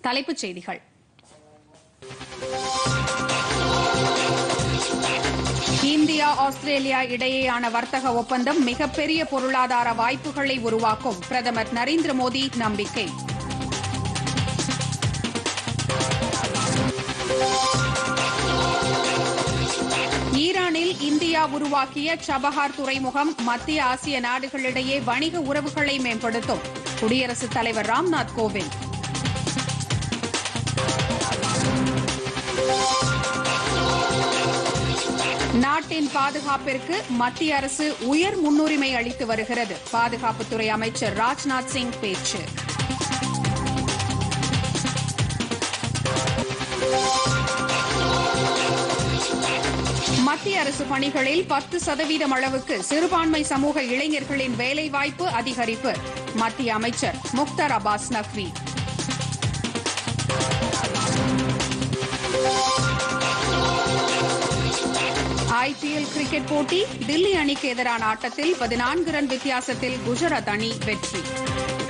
தலைப்புச் செய்திகள் India Australia இடையேயான வர்த்தக ஒப்பந்தம் மிகப்பெரிய பொருளாதார வாய்ப்புகளை உருவாக்கும் பிரதமர் நரேந்திர மோடி நம்பிக்கை ஈரானில் இந்தியா உருவாக்கிய சபஹார் துறைமுகம் மத்திய ஆசிய நாடுகளிடையே வணிக உறவுகளை மேம்படுத்தும் குடியரசுத் தலைவர் ராம்நாத் கோவிந்த் நாட்டின் பாதுகாப்பிற்கு மத்திய அரசு உயர் முன்னுரிமை அளித்து வருகிறது பாதுகாப்புத்துறை அமைச்சர் ராஜ்நாத் சிங் பேச்சு மத்திய அரசு பணிகளில் பத்து சதவீதம் அளவுக்கு சிறுபான்மை சமூக இளைஞர்களின் வேலைவாய்ப்பு அதிகரிப்பு மத்திய அமைச்சர் முக்தார் அப்பாஸ் நக்வி ஐபிஎல் கிரிக்கெட் போட்டி தில்லி அணிக்கு எதிரான ஆட்டத்தில் பதினான்கு ரன் வித்தியாசத்தில் குஜராத் அணி வெற்றி